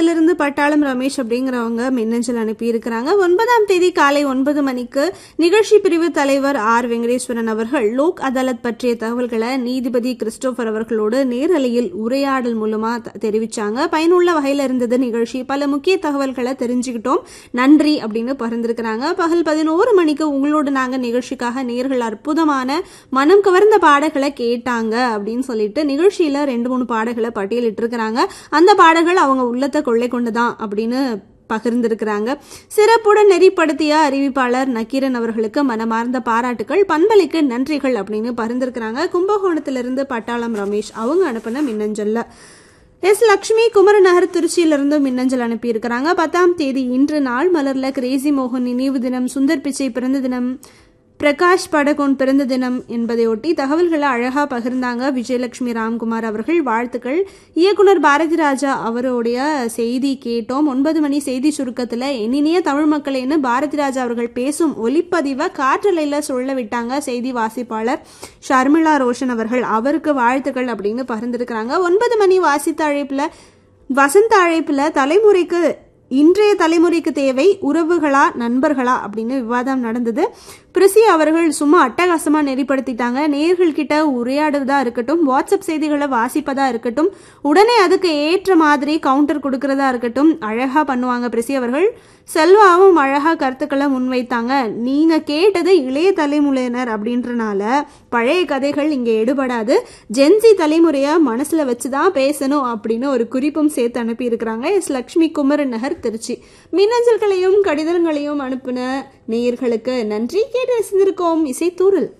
கும்பகோணத்திலிருந்து பட்டாளம் ரமேஷ் அப்படிங்கிறவங்க மின்னஞ்சல் அனுப்பியிருக்கிறாங்க ஒன்பதாம் தேதி காலை ஒன்பது மணிக்கு நிகழ்ச்சி பிரிவு தலைவர் ஆர் வெங்கடேஸ்வரன் அவர்கள் லோக் அதாலத் பற்றிய தகவல்களை நீதிபதி கிறிஸ்டோபர் அவர்களோடு நேரலையில் உரையாடல் மூலமா த- தெரிவிச்சாங்க பயனுள்ள வகையில இருந்தது நிகழ்ச்சி பல முக்கிய தகவல்களை தெரிஞ்சுக்கிட்டோம் நன்றி அப்படின்னு பகிர்ந்திருக்கிறாங்க பகல் பதினோரு மணிக்கு உங்களோடு நாங்க நிகழ்ச்சிக்காக நேர்கள் அற்புதமான மனம் கவர்ந்த பாடல்களை கேட்டாங்க அப்படின்னு சொல்லிட்டு நிகழ்ச்சியில ரெண்டு மூணு பாடல்களை பட்டியலிட்டு இருக்கிறாங்க அந்த பாடல்கள் அவங்க உள்ளத்தை கொள்ளை கொண்டுதான் அப்படின்னு பகிர்ந்திருக்கிறாங்க சிறப்புடன் நெறிப்படுத்திய அறிவிப்பாளர் நக்கீரன் அவர்களுக்கு மனமார்ந்த பாராட்டுகள் பண்பலைக்கு நன்றிகள் அப்படின்னு பகிர்ந்திருக்கிறாங்க கும்பகோணத்திலிருந்து பட்டாளம் ரமேஷ் அவங்க அனுப்பின மின்னஞ்சல்ல எஸ் லக்ஷ்மி குமரநகர் திருச்சியிலிருந்து மின்னஞ்சல் அனுப்பியிருக்கிறாங்க பத்தாம் தேதி இன்று நாள் மலர்ல கிரேசி மோகன் நினைவு தினம் சுந்தர் பிச்சை பிறந்த தினம் பிரகாஷ் படகோன் பிறந்த தினம் என்பதையொட்டி தகவல்களை அழகா பகிர்ந்தாங்க விஜயலட்சுமி ராம்குமார் அவர்கள் வாழ்த்துக்கள் இயக்குனர் பாரதி ராஜா அவருடைய செய்தி கேட்டோம் ஒன்பது மணி செய்தி சுருக்கத்துல எண்ணினிய தமிழ் மக்களேன்னு பாரதி ராஜா அவர்கள் பேசும் ஒலிப்பதிவை காற்றலையில சொல்ல விட்டாங்க செய்தி வாசிப்பாளர் ஷர்மிளா ரோஷன் அவர்கள் அவருக்கு வாழ்த்துக்கள் அப்படின்னு பகிர்ந்திருக்கிறாங்க ஒன்பது மணி வாசித்த அழைப்புல வசந்த அழைப்புல தலைமுறைக்கு இன்றைய தலைமுறைக்கு தேவை உறவுகளா நண்பர்களா அப்படின்னு விவாதம் நடந்தது பிரிசி அவர்கள் சும்மா அட்டகாசமா நெறிப்படுத்திட்டாங்க நேர்கள் கிட்ட உரையாடுறதா இருக்கட்டும் வாட்ஸ்அப் செய்திகளை வாசிப்பதா இருக்கட்டும் உடனே அதுக்கு ஏற்ற மாதிரி கவுண்டர் கொடுக்கறதா இருக்கட்டும் அழகா பண்ணுவாங்க பிரிசி அவர்கள் செல்வாவும் அழகா கருத்துக்களை முன்வைத்தாங்க நீங்க கேட்டது இளைய தலைமுறையினர் அப்படின்றனால பழைய கதைகள் இங்க எடுபடாது ஜென்சி தலைமுறைய மனசுல வச்சுதான் பேசணும் அப்படின்னு ஒரு குறிப்பும் சேர்த்து அனுப்பி இருக்கிறாங்க எஸ் லக்ஷ்மி குமரன் நகர் திருச்சி மின்னஞ்சல்களையும் கடிதங்களையும் அனுப்பின நேயர்களுக்கு நன்றி கேட்டு ரசிந்திருக்கோம் இசைத்தூரல்